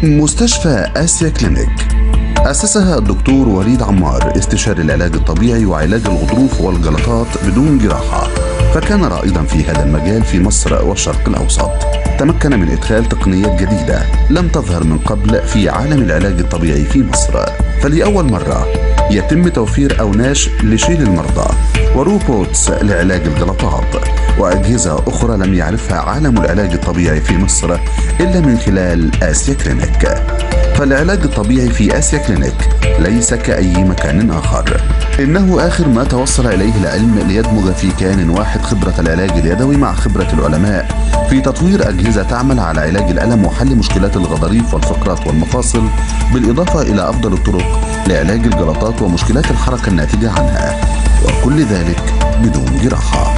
مستشفى آسيا كلينيك أسسها الدكتور وليد عمار استشاري العلاج الطبيعي وعلاج الغضروف والجلطات بدون جراحة فكان رائدا في هذا المجال في مصر والشرق الأوسط تمكن من إدخال تقنيات جديدة لم تظهر من قبل في عالم العلاج الطبيعي في مصر فلأول مرة يتم توفير أوناش لشيل المرضى وروبوتس لعلاج الجلطات وأجهزة أخرى لم يعرفها عالم العلاج الطبيعي في مصر إلا من خلال آسيا كلينيك فالعلاج الطبيعي في آسيا كلينيك ليس كأي مكان آخر إنه آخر ما توصل إليه العلم ليدمج في كيان واحد خبرة العلاج اليدوي مع خبرة العلماء في تطوير أجهزة تعمل على علاج الألم وحل مشكلات الغضاريف والفقرات والمفاصل بالإضافة إلى أفضل الطرق لعلاج الجلطات ومشكلات الحركة الناتجة عنها وكل ذلك بدون جراحة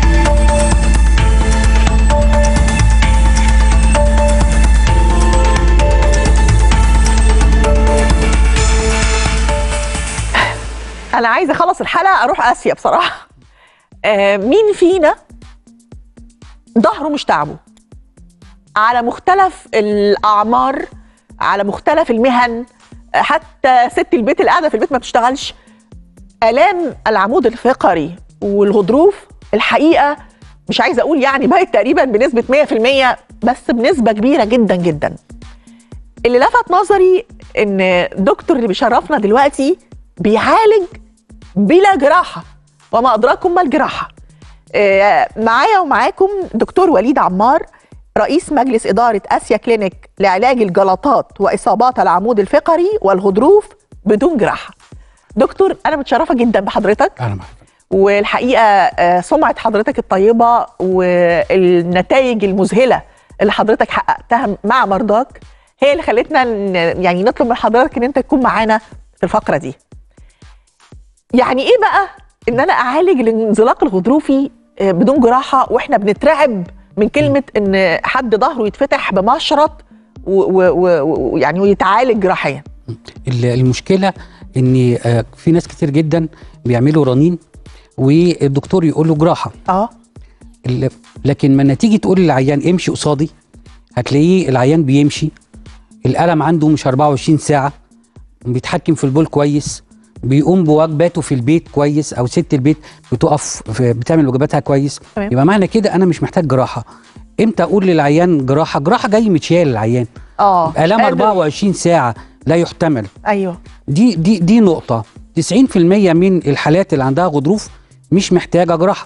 انا عايزه اخلص الحلقه اروح اسيا بصراحه آه مين فينا ظهره مش تعبه على مختلف الاعمار على مختلف المهن آه، حتى ست البيت اللي قاعده في البيت ما بتشتغلش الام العمود الفقري والغضروف الحقيقه مش عايزه اقول يعني بقت تقريبا بنسبه 100% بس بنسبه كبيره جدا جدا اللي لفت نظري ان دكتور اللي بيشرفنا دلوقتي بيعالج بلا جراحه وما ادراكم ما الجراحه آه، معايا ومعاكم دكتور وليد عمار رئيس مجلس إدارة آسيا كلينيك لعلاج الجلطات وإصابات العمود الفقري والغضروف بدون جراحة دكتور أنا متشرفة جدا بحضرتك اهلا بحضرتك والحقيقة آه، سمعة حضرتك الطيبة والنتائج المذهلة اللي حضرتك حققتها مع مرضاك هي اللي خلتنا ن- يعني نطلب من حضرتك ان انت تكون معانا في الفقرة دي يعني ايه بقى ان انا اعالج الانزلاق الغضروفي آه، بدون جراحة واحنا بنترعب من كلمة ان حد ظهره يتفتح بمشرط و- و- و- ويعني ويتعالج جراحيا ال- المشكله ان آه، في ناس كتير جدا بيعملوا رنين والدكتور يقول له جراحه اه ال- لكن لما تيجي تقول للعيان امشي قصادي هتلاقيه العيان بيمشي الالم عنده مش 24 ساعه بيتحكم في البول كويس بيقوم بواجباته في البيت كويس او ست البيت بتقف في- بتعمل واجباتها كويس تمام. يبقى معنى كده انا مش محتاج جراحه امتى اقول للعيان جراحه جراحه جاي متشال العيان اه الام قادر. 24 ساعه لا يحتمل ايوه دي دي دي نقطة 90% من الحالات اللي عندها غضروف مش محتاجة جراحة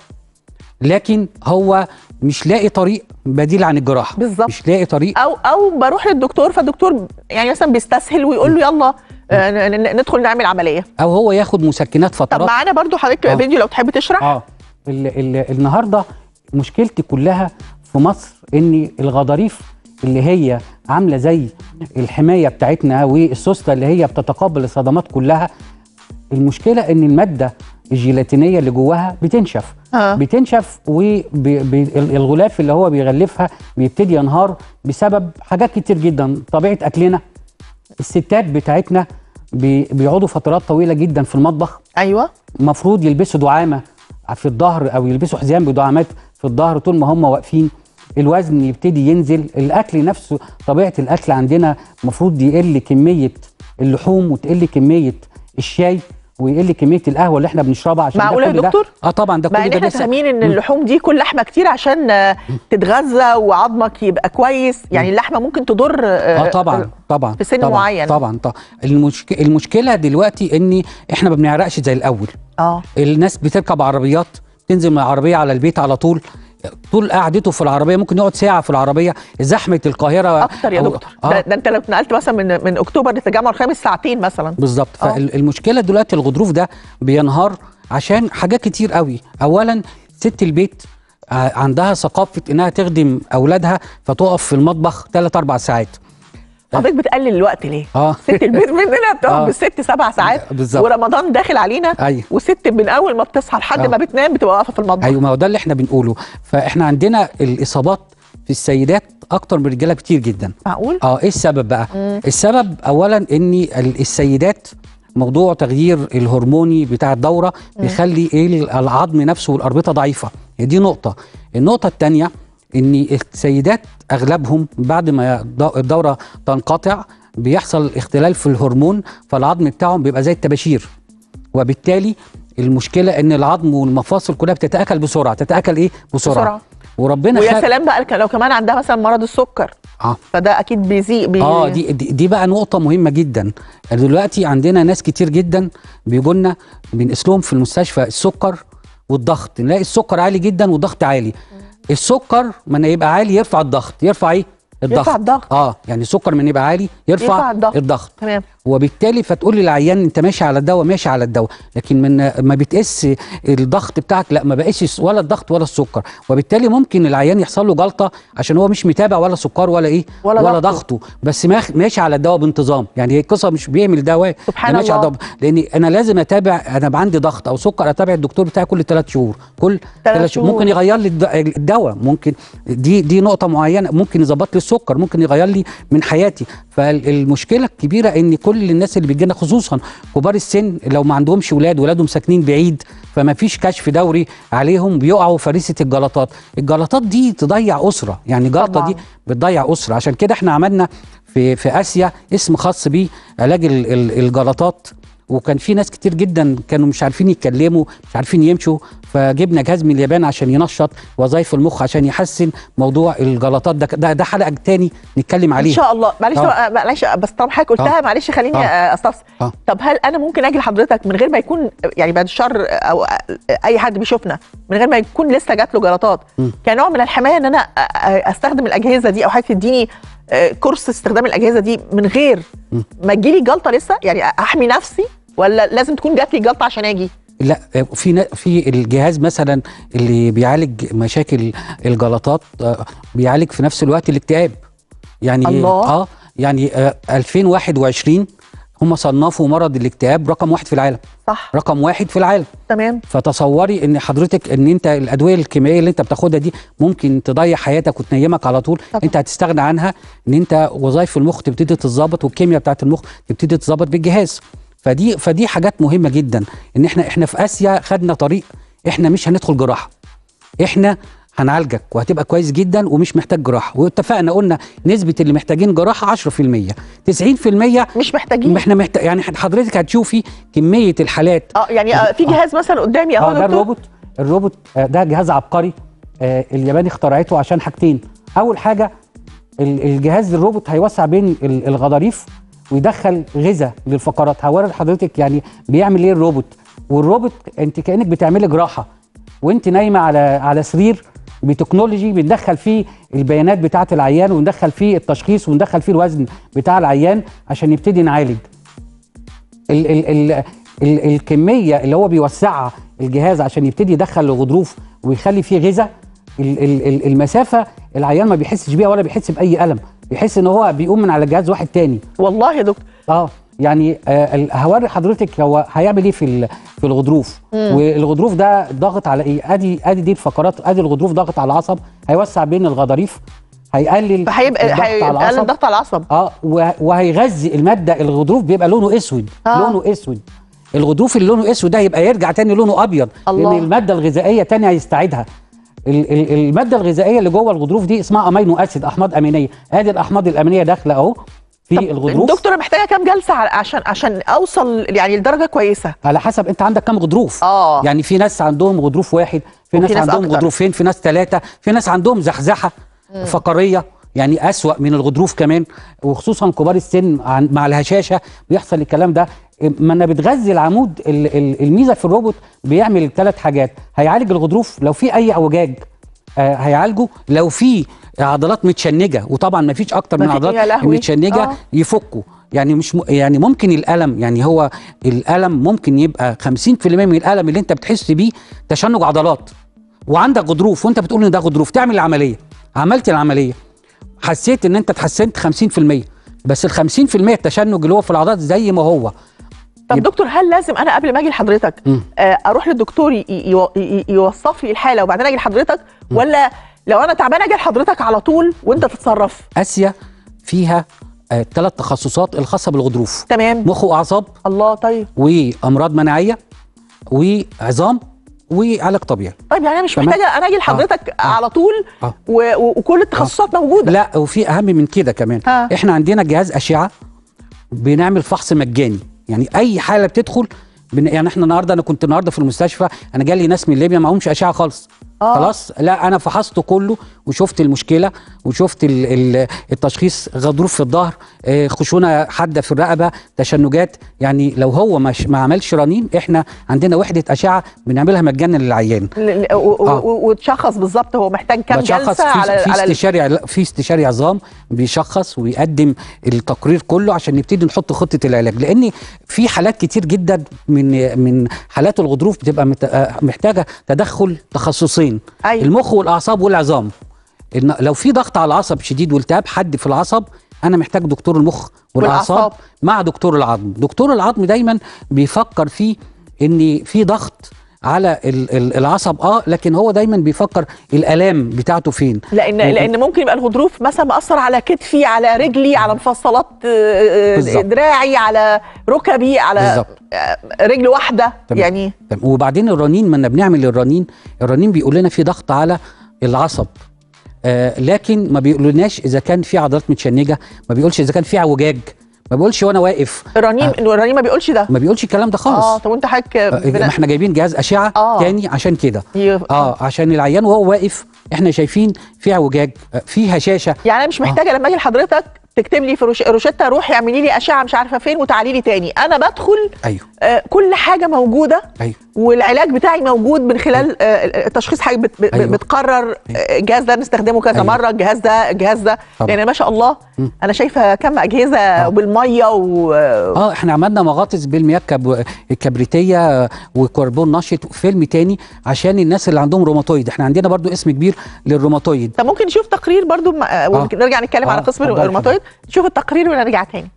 لكن هو مش لاقي طريق بديل عن الجراحة بالظبط. مش لاقي طريق او او بروح للدكتور فالدكتور يعني مثلا بيستسهل ويقول له يلا آه، ن- ن- ندخل نعمل عمليه او هو ياخد مسكنات طب فترات معانا برضو حضرتك آه. فيديو لو تحب تشرح اه ال ال النهارده مشكلتي كلها في مصر ان الغضاريف اللي هي عامله زي الحمايه بتاعتنا والسوسته اللي هي بتتقبل الصدمات كلها المشكله ان الماده الجيلاتينيه اللي جواها بتنشف آه. بتنشف والغلاف اللي هو بيغلفها بيبتدي ينهار بسبب حاجات كتير جدا طبيعه اكلنا الستات بتاعتنا بي- بيقعدوا فترات طويله جدا في المطبخ ايوه المفروض يلبسوا دعامه في الظهر او يلبسوا حزام بدعامات في الظهر طول ما هم واقفين الوزن يبتدي ينزل الاكل نفسه طبيعه الاكل عندنا المفروض يقل كميه اللحوم وتقل كميه الشاي ويقل كميه القهوه اللي احنا بنشربها عشان ده معقولة يا كل ده- دكتور؟ اه طبعا ده مع كل ان ده احنا لسه فاهمين ان اللحوم دي كل لحمه كتير عشان آه، تتغذى وعظمك يبقى كويس يعني اللحمه ممكن تضر اه طبعا طبعا في سن طبعا معين. طبعا طبعا المشك... المشكله دلوقتي ان احنا ما بنعرقش زي الاول اه الناس بتركب عربيات تنزل من العربيه على البيت على طول طول قعدته في العربيه ممكن يقعد ساعه في العربيه زحمه القاهره اكتر يا أو- دكتور ده, آه ده انت لو اتنقلت مثلا من من اكتوبر للتجمع الخامس ساعتين مثلا بالظبط آه. فالمشكله دلوقتي الغضروف ده بينهار عشان حاجات كتير قوي اولا ست البيت ع- عندها ثقافه انها تخدم اولادها فتقف في المطبخ 3 4 ساعات حضرتك بتقلل الوقت ليه؟ اه ست البيت مننا بتقف آه. بالست سبع ساعات بالظبط. ورمضان داخل علينا أيوة. وست من اول ما بتصحى لحد آه. ما بتنام بتبقى واقفه في المطبخ ايوه ما هو ده اللي احنا بنقوله فاحنا عندنا الاصابات في السيدات اكتر من الرجاله كتير جدا معقول؟ اه ايه السبب بقى مم. السبب اولا ان ال- السيدات موضوع تغيير الهرموني بتاع الدوره بيخلي ايه العظم نفسه والاربطه ضعيفه هي دي نقطه النقطه الثانيه ان السيدات اغلبهم بعد ما الد- الدوره تنقطع بيحصل اختلال في الهرمون فالعظم بتاعهم بيبقى زي الطباشير وبالتالي المشكله ان العظم والمفاصل كلها بتتاكل بسرعه تتاكل ايه بسرعه, بسرعة. وربنا ويا خلق- سلام بقى الك- لو كمان عندها مثلا مرض السكر اه فده اكيد بيزيق بي... اه دي, دي دي بقى نقطة مهمة جدا دلوقتي عندنا ناس كتير جدا بيجوا لنا بنقيس لهم في المستشفى السكر والضغط نلاقي السكر عالي جدا والضغط عالي السكر من يبقى عالي يرفع الضغط يرفع ايه الضغط يرفع الضغط. اه يعني السكر من يبقى عالي يرفع, يرفع الضغط. الضغط تمام وبالتالي فتقول للعيان انت ماشي على الدواء ماشي على الدواء لكن من ما بتقيس الضغط بتاعك لا ما بقيسش ولا الضغط ولا السكر وبالتالي ممكن العيان يحصل له جلطه عشان هو مش متابع ولا سكر ولا ايه ولا ولا ضغطه. ضغطه بس ماخ- ماشي على الدواء بانتظام يعني هي القصه مش بيعمل دواء سبحان ده ماشي على الله. الدواء لان انا لازم اتابع انا بقى عندي ضغط او سكر اتابع الدكتور بتاعي كل ثلاث شهور كل تلات ثلاث شهور شهور. ممكن يغير لي الد- الدواء ممكن دي دي نقطه معينه ممكن يظبط لي السكر ممكن يغير لي من حياتي فالمشكله الكبيره ان كل الناس اللي بتجينا خصوصا كبار السن لو ما عندهمش ولاد ولادهم ساكنين بعيد فما فيش كشف دوري عليهم بيقعوا فريسه الجلطات الجلطات دي تضيع اسره يعني جلطه طبعاً. دي بتضيع اسره عشان كده احنا عملنا في في اسيا اسم خاص بيه علاج ال- ال- الجلطات وكان في ناس كتير جدا كانوا مش عارفين يتكلموا مش عارفين يمشوا فجبنا جهاز من اليابان عشان ينشط وظائف المخ عشان يحسن موضوع الجلطات ده ده, ده حلقه تاني نتكلم ان عليها شاء الله معلش آه. معلش بس طب حضرتك قلتها آه. معلش خليني آه. آه. استفسر آه. طب هل انا ممكن اجي لحضرتك من غير ما يكون يعني بعد الشر او اي حد بيشوفنا من غير ما يكون لسه جات له جلطات م. كنوع من الحمايه ان انا أ- أ- استخدم الاجهزه دي او حضرتك تديني آه، كورس استخدام الاجهزه دي من غير ما تجيلي جلطه لسه يعني احمي نفسي ولا لازم تكون جات لي جلطه عشان اجي لا في نا- في الجهاز مثلا اللي بيعالج مشاكل الجلطات آه، بيعالج في نفس الوقت الاكتئاب يعني الله. اه يعني آه 2021 هم صنفوا مرض الاكتئاب رقم واحد في العالم صح رقم واحد في العالم تمام فتصوري ان حضرتك ان انت الادويه الكيميائيه اللي انت بتاخدها دي ممكن تضيع حياتك وتنيمك على طول طبعا. انت هتستغنى عنها ان انت وظائف المخ تبتدي تتظبط والكيمياء بتاعت المخ تبتدي تتظبط بالجهاز فدي فدي حاجات مهمه جدا ان احنا احنا في اسيا خدنا طريق احنا مش هندخل جراحه احنا هنعالجك وهتبقى كويس جدا ومش محتاج جراحه واتفقنا قلنا نسبه اللي محتاجين جراحه 10% 90% مش محتاجين احنا محتاج يعني حضرتك هتشوفي كميه الحالات اه يعني آه، في جهاز مثلا قدامي اهو اه ده يا دكتور. الروبوت الروبوت آه، ده جهاز عبقري آه، اليابان اخترعته عشان حاجتين اول حاجه ال- الجهاز الروبوت هيوسع بين ال- الغضاريف ويدخل غذاء للفقرات هوري لحضرتك يعني بيعمل ايه الروبوت والروبوت انت كانك بتعملي جراحه وانت نايمه على على سرير بتكنولوجي بندخل فيه البيانات بتاعه العيان وندخل فيه التشخيص وندخل فيه الوزن بتاع العيان عشان نبتدي نعالج ال ال ال ال الكميه اللي هو بيوسعها الجهاز عشان يبتدي يدخل الغضروف ويخلي فيه غذاء ال ال ال المسافه العيان ما بيحسش بيها ولا بيحس باي الم بيحس ان هو بيقوم من على جهاز واحد تاني والله يا دكتور اه يعني آه ال- هوري حضرتك هو هيعمل ايه في ال- في الغضروف والغضروف ده ضاغط على ايه ادي ادي دي الفقرات ادي الغضروف ضاغط على العصب هيوسع بين الغضاريف هيقلل فهيبقى الضغط على هيقلل العصب الضغط على العصب اه وه- وهيغذي الماده الغضروف بيبقى لونه اسود آه. آه. لونه اسود الغضروف اللي لونه اسود ده يبقى يرجع تاني لونه ابيض الله. لان الماده الغذائيه تاني هيستعيدها ال- ال- الماده الغذائيه اللي جوه الغضروف دي اسمها امينو اسيد احماض امينيه ادي الاحماض الامينيه داخله اهو في طب الغضروف دكتور انا محتاجه كام جلسه ع- عشان عشان اوصل يعني لدرجه كويسه على حسب انت عندك كام غضروف آه. يعني في ناس عندهم غضروف واحد في وفي ناس, ناس عندهم أكتر. غضروفين في ناس ثلاثه في ناس عندهم زحزحه فقريه يعني أسوأ من الغضروف كمان وخصوصا كبار السن عن- مع الهشاشه بيحصل الكلام ده ما انا بتغذي العمود ال- ال- الميزه في الروبوت بيعمل ثلاث حاجات هيعالج الغضروف لو في اي اعوجاج آه، هيعالجه لو في عضلات متشنجه وطبعا ما فيش اكتر ما من في- عضلات يا لهوي. المتشنجه آه. يفكوا يعني مش م... يعني ممكن الالم يعني هو الالم ممكن يبقى 50% من الالم اللي انت بتحس بيه تشنج عضلات وعندك غضروف وانت بتقول ان ده غضروف تعمل العمليه عملت العمليه حسيت ان انت اتحسنت 50% بس ال 50% التشنج اللي هو في العضلات زي ما هو طب يبقى- دكتور هل لازم انا قبل ما اجي لحضرتك مم. آه، اروح للدكتور ي- ي- ي- يوصف لي الحاله وبعدين اجي لحضرتك ولا لو انا تعبانه اجي لحضرتك على طول وانت تتصرف اسيا فيها ثلاث تخصصات الخاصه بالغضروف تمام مخ واعصاب الله طيب وامراض مناعيه وعظام وعلاج طبيعي طيب يعني انا مش تمام. محتاجه انا اجي لحضرتك آه. على طول آه. و... و... وكل التخصصات موجوده لا وفي اهم من كده كمان ها. احنا عندنا جهاز اشعه بنعمل فحص مجاني يعني اي حاله بتدخل بن... يعني احنا النهارده انا كنت النهارده في المستشفى انا جالي ناس من ليبيا معهمش اشعه خالص آه. خلاص لا انا فحصته كله وشفت المشكله وشفت ال... ال... التشخيص غضروف في الظهر آه، خشونه حاده في الرقبه تشنجات يعني لو هو مش ما عملش رنين احنا عندنا وحده اشعه بنعملها مجانا للعيان ل- ل- و- و- آه. و- وتشخص بالظبط هو محتاج كام بشخص جلسه في على في على ال- استشاري عل- في استشاري عظام بيشخص ويقدم التقرير كله عشان نبتدي نحط خطه العلاج لان في حالات كتير جدا من من حالات الغضروف بتبقى مت- آه، محتاجه تدخل تخصصين أيوة. المخ والاعصاب والعظام إن لو في ضغط على العصب شديد والتهاب حد في العصب انا محتاج دكتور المخ والاعصاب والأعصاب. مع دكتور العظم دكتور العظم دايما بيفكر فيه ان في ضغط على ال- ال- العصب اه لكن هو دايما بيفكر الالام بتاعته فين لان و- لان ممكن يبقى الغضروف مثلا مأثر على كتفي على رجلي على مفصلات آه، آه، بالظبط. دراعي على ركبي على بالظبط. آه، رجل واحده تمام. يعني تمام. وبعدين الرنين ما بنعمل الرنين الرنين بيقول لنا في ضغط على العصب آه لكن ما بيقولناش اذا كان في عضلات متشنجه ما بيقولش اذا كان في اعوجاج ما بيقولش وانا واقف الرنين آه. الرنين ما بيقولش ده ما بيقولش الكلام ده خالص اه طب وانت حضرتك آه، بن- ما احنا جايبين جهاز اشعه آه. تاني عشان كده ي- اه عشان العيان وهو واقف احنا شايفين في اعوجاج آه، في هشاشه يعني انا مش آه. محتاجه لما اجي لحضرتك تكتب لي في روش- روشته روحي اعملي لي اشعه مش عارفه فين وتعالي لي تاني انا بدخل ايوه آه كل حاجه موجوده ايوه والعلاج بتاعي موجود من خلال آه، التشخيص حضرتك بت بت أيوة. بتقرر آه، الجهاز ده نستخدمه كذا أيوة. مره الجهاز ده الجهاز ده طبعا. يعني ما شاء الله مم. انا شايفه كم اجهزه بالميه و اه احنا عملنا مغاطس بالمياه الكب- الكبريتيه وكربون نشط فيلم تاني عشان الناس اللي عندهم روماتويد احنا عندنا برضو اسم كبير للروماتويد طب ممكن نشوف تقرير برضو م- آه، ونرجع نتكلم آه، على قسم اتفضل الروماتويد نشوف التقرير ونرجع تاني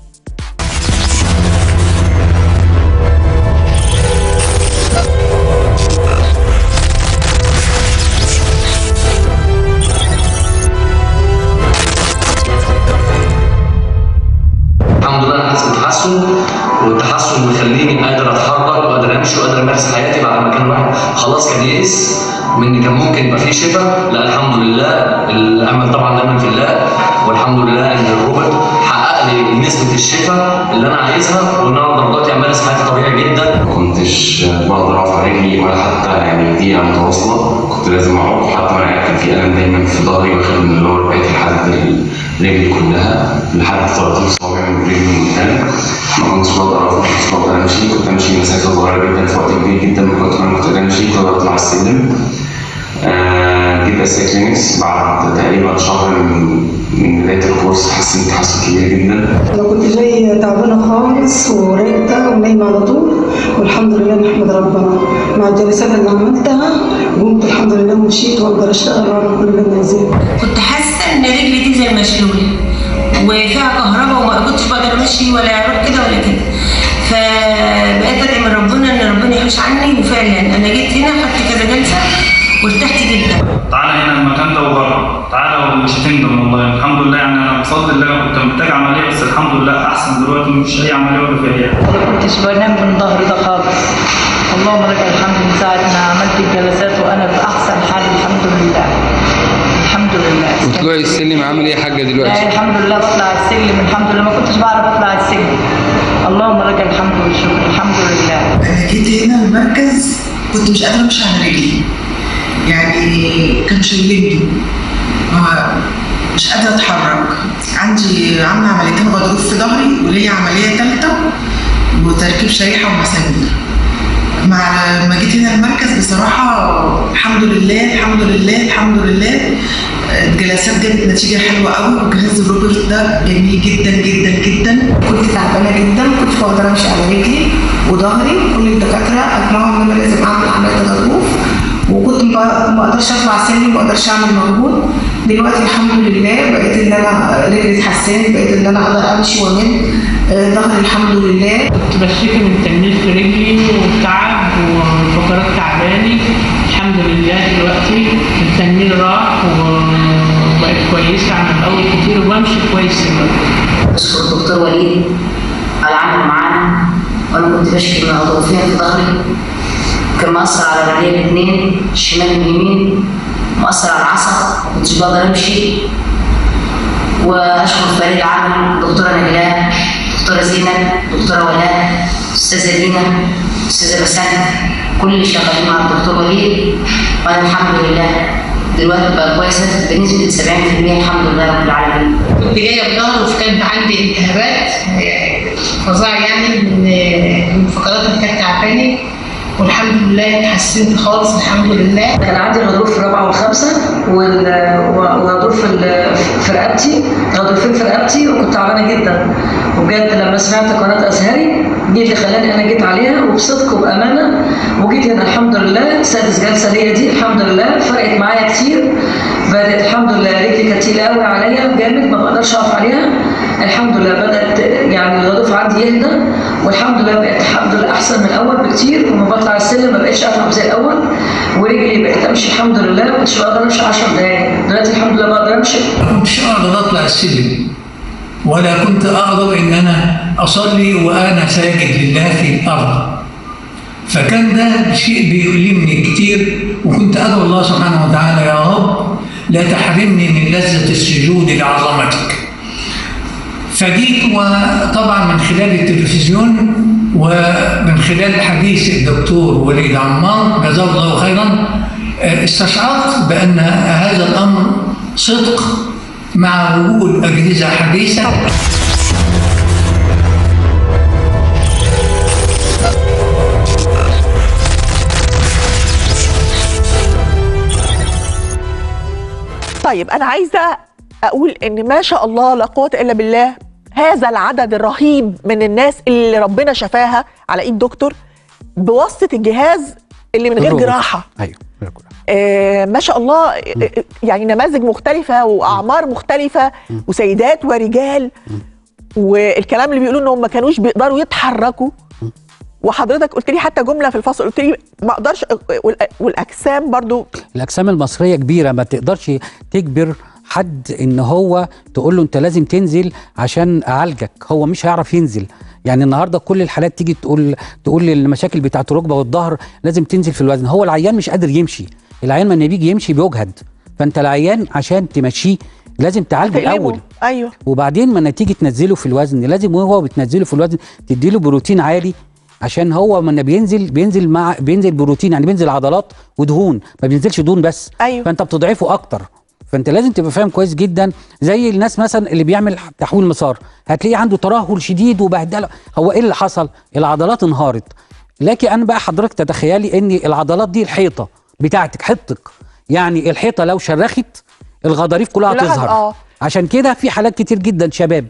الحمد لله انا حاسس بتحسن والتحسن مخليني قادر اتحرك وقادر امشي وقادر امارس حياتي بعد ما كان الواحد خلاص كان يئس من ان كان ممكن يبقى فيه شفاء لا الحمد لله الامل طبعا دايما في الله والحمد لله ان الروبوت حقق لي نسبه الشفاء اللي انا عايزها وان انا اقدر دلوقتي امارس حياتي طبيعي جدا ما كنتش بقدر اقف على رجلي ولا حتى يعني دقيقة متواصلة كنت لازم اقعد حتى وانا قاعد كان في ألم دايما في ظهري واخد من اللور باك لحد رجلي كلها لحد 30 صوابع من رجلي من قدام ما كنتش بقدر اقف ما كنتش بقدر امشي كنت امشي مسافة صغيرة جدا في وقت كبير جدا من كنت ما كنت قادر امشي كنت اطلع السلم آه، جيت اس كلينكس بعد تقريبا شهر من من بداية الكورس حسيت بتحسن كبير جدا انا كنت جاي تعبانه خالص وراكده ونايمه على طول والحمد لله نحمد ربنا مع الجلسات اللي عملتها قمت الحمد لله ومشيت واقدر اشتغل واعمل كل اللي انا عايزاه كنت حاسه ان رجلي دي زي المشلوله وفيها كهرباء وما كنتش بقدر امشي ولا اروح كده ولا كده فبقيت ادعي من ربنا ان ربنا يحوش عني وفعلا انا جيت هنا خدت كذا جلسه وارتحت جدا تعالى هنا المكان ده وجرب تعالى ومش هتندم والله الحمد لله يعني انا بفضل الله أنا كنت محتاج عمليه بس الحمد لله احسن دلوقتي مش اي عمليه ولا فيها أي حاجة. ما كنتش بنام من ظهري ده خالص اللهم لك الحمد من ساعة ما عملت الجلسات وأنا في أحسن حال الحمد لله الحمد لله طلوعي السلم عامل ايه يا حاجه لا دلوقتي؟ الحمد لله بطلع السلم الحمد لله ما كنتش بعرف أطلع السلم اللهم لك الحمد والشكر الحمد لله انا جيت هنا المركز كنت مش قادره امشي على رجلي يعني كانوا شايليني ما- مش قادره اتحرك عندي عامله عمليتين غضروف في ظهري وليا عمليه ثالثه وتركيب شريحه ومسامير مع لما جيت هنا المركز بصراحه الحمد لله الحمد لله الحمد لله الجلسات جابت نتيجه حلوه قوي وجهاز الروبوت ده جميل جدا جدا جدا كنت تعبانه جدا ما كنتش بقدر امشي على رجلي وظهري كل الدكاتره اجمعوا ان انا لازم اعمل عمليه غضروف وكنت ما ما اقدرش اطلع سلم ما اقدرش اعمل مجهود دلوقتي الحمد لله بقيت ان انا رجلي اتحسنت بقيت ان انا اقدر امشي وامد آه، ظهري الحمد لله كنت بشتكي من تنميل في رجلي وتعب وفقرات تعباني الحمد لله دلوقتي التنميل راح وبقت كويسة عن الأول كتير وبمشي كويس دلوقتي أشكر الدكتور وليد على عمله معانا وأنا كنت بشكي من غضروفين في ظهري كان مأثر على رجلي الاثنين الشمال واليمين مأثر على العصب ما كنتش بقدر امشي واشكر فريق العمل دكتوره نجلاء دكتوره زينب دكتوره ولاء استاذه دينا استاذه بسنت كل اللي شغالين مع الدكتور وليد وانا الحمد لله دلوقتي بقى كويسه بنسبه 70% الحمد لله رب العالمين كنت جايه بظهر وكان عندي التهابات آه، فظيعه يعني من آه، من الفقرات اللي كانت تعباني والحمد لله اتحسنت خالص الحمد لله كان عندي غضروف في الرابعه والخامسه وال- وغضروف في ال- في رقبتي غضروفين في رقبتي وكنت تعبانه جدا وبجد لما سمعت قناه ازهري دي اللي خلاني انا جيت عليها وبصدق وبامانه وجيت هنا الحمد لله سادس جلسه ليا دي الحمد لله فرقت معايا كتير بدات الحمد لله رجلي كانت تقيله قوي عليا جامد ما بقدرش اقف عليها الحمد لله بدات يعني الغضروف عندي يهدى والحمد لله بقت الحمد لله احسن من الاول بكتير وما بطلع السلم ما بقتش اتعب زي الاول ورجلي بقت امشي الحمد لله ما كنتش بقدر امشي 10 دقايق دلوقتي الحمد لله بقدر امشي ما كنتش اقدر اطلع السلم ولا كنت اقدر ان انا اصلي وانا ساجد لله في الارض فكان ده شيء بيؤلمني كتير وكنت ادعو الله سبحانه وتعالى يا رب لا تحرمني من لذة السجود لعظمتك فجيت وطبعا من خلال التلفزيون ومن خلال حديث الدكتور وليد عمار جزاه الله خيرا آه، استشعرت بأن هذا الأمر صدق مع وجود أجهزة حديثة طيب انا عايزه اقول ان ما شاء الله لا قوه الا بالله هذا العدد الرهيب من الناس اللي ربنا شفاها على ايد دكتور بواسطه الجهاز اللي من غير الروبوت. جراحه ايوه آه ما شاء الله آه، يعني نماذج مختلفة وأعمار مختلفة وسيدات ورجال والكلام اللي بيقولوا إنهم ما كانوش بيقدروا يتحركوا وحضرتك قلت لي حتى جملة في الفصل قلت لي ما أقدرش والأ- والأجسام برضو الاجسام المصريه كبيره ما تقدرش تجبر حد ان هو تقول له انت لازم تنزل عشان اعالجك هو مش هيعرف ينزل يعني النهارده كل الحالات تيجي تقول تقول لي المشاكل بتاعت الركبه والظهر لازم تنزل في الوزن هو العيان مش قادر يمشي العيان لما بيجي يمشي بيجهد فانت العيان عشان تمشيه لازم تعالجه هتقلبه. الاول أيوه وبعدين ما تيجي تنزله في الوزن لازم وهو بتنزله في الوزن تديله بروتين عالي عشان هو لما بينزل بينزل مع بينزل بروتين يعني بينزل عضلات ودهون ما بينزلش دهون بس أيوه. فانت بتضعفه اكتر فانت لازم تبقى فاهم كويس جدا زي الناس مثلا اللي بيعمل تحويل مسار هتلاقيه عنده ترهل شديد وبهدله هو ايه اللي حصل العضلات انهارت لكن انا بقى حضرتك تتخيلي ان العضلات دي الحيطه بتاعتك حيطتك يعني الحيطه لو شرخت الغضاريف كلها كلها- تظهر آه. عشان كده في حالات كتير جدا شباب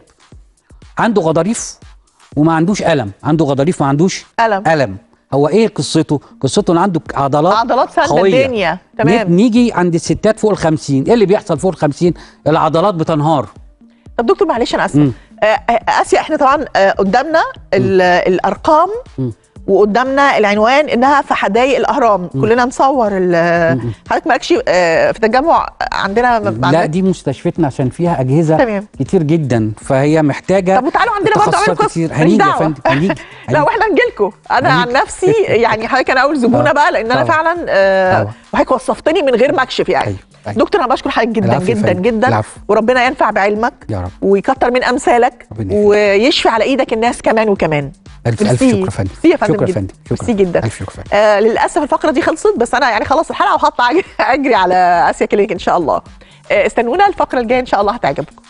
عنده غضاريف وما عندوش الم عنده غضاريف وما عندوش ألم. الم هو ايه قصته قصته ان عنده عضلات عضلات ساندة قوية. الدنيا. تمام. ن- نيجي عند الستات فوق ال 50 ايه اللي بيحصل فوق ال 50 العضلات بتنهار طب دكتور معلش أنا آسفة مم. آه، آه، آسيا إحنا طبعا آه، قدامنا ال- الأرقام مم. وقدامنا العنوان انها في حدائق الاهرام كلنا نصور ال- حضرتك مالكش آه، في التجمع عندنا ما لا عندك- دي مستشفيتنا عشان فيها اجهزه تمام. كتير جدا فهي محتاجه طب وتعالوا عندنا برضه اعملوا تخصصات قصه كتير ماليش هنيجي يا دعوة. فندم هنيجي لا هنيجي. واحنا نجي لكم انا عن هنيجي. نفسي يعني حضرتك انا اول زبونه آه. بقى لان انا طبعا. فعلا آه، طبعا. وحضرتك وصفتني من غير مكشف يعني أيوة. دكتور انا بشكر حضرتك جدا العفو يا جدا فندم. جدا العفو. وربنا ينفع بعلمك يا رب ويكتر من امثالك ربنا يخليك. ويشفي على ايدك الناس كمان وكمان الف الف ميرسي. شكر يا فندم ميرسي يا فندم شكرا يا جدا. فندم ميرسي جدا الف شكر يا فندم آه للاسف الفقره دي خلصت بس انا يعني خلص الحلقه وهطلع أجري- اجري على اسيا كلينيك ان شاء الله آه استنونا الفقره الجايه ان شاء الله هتعجبكم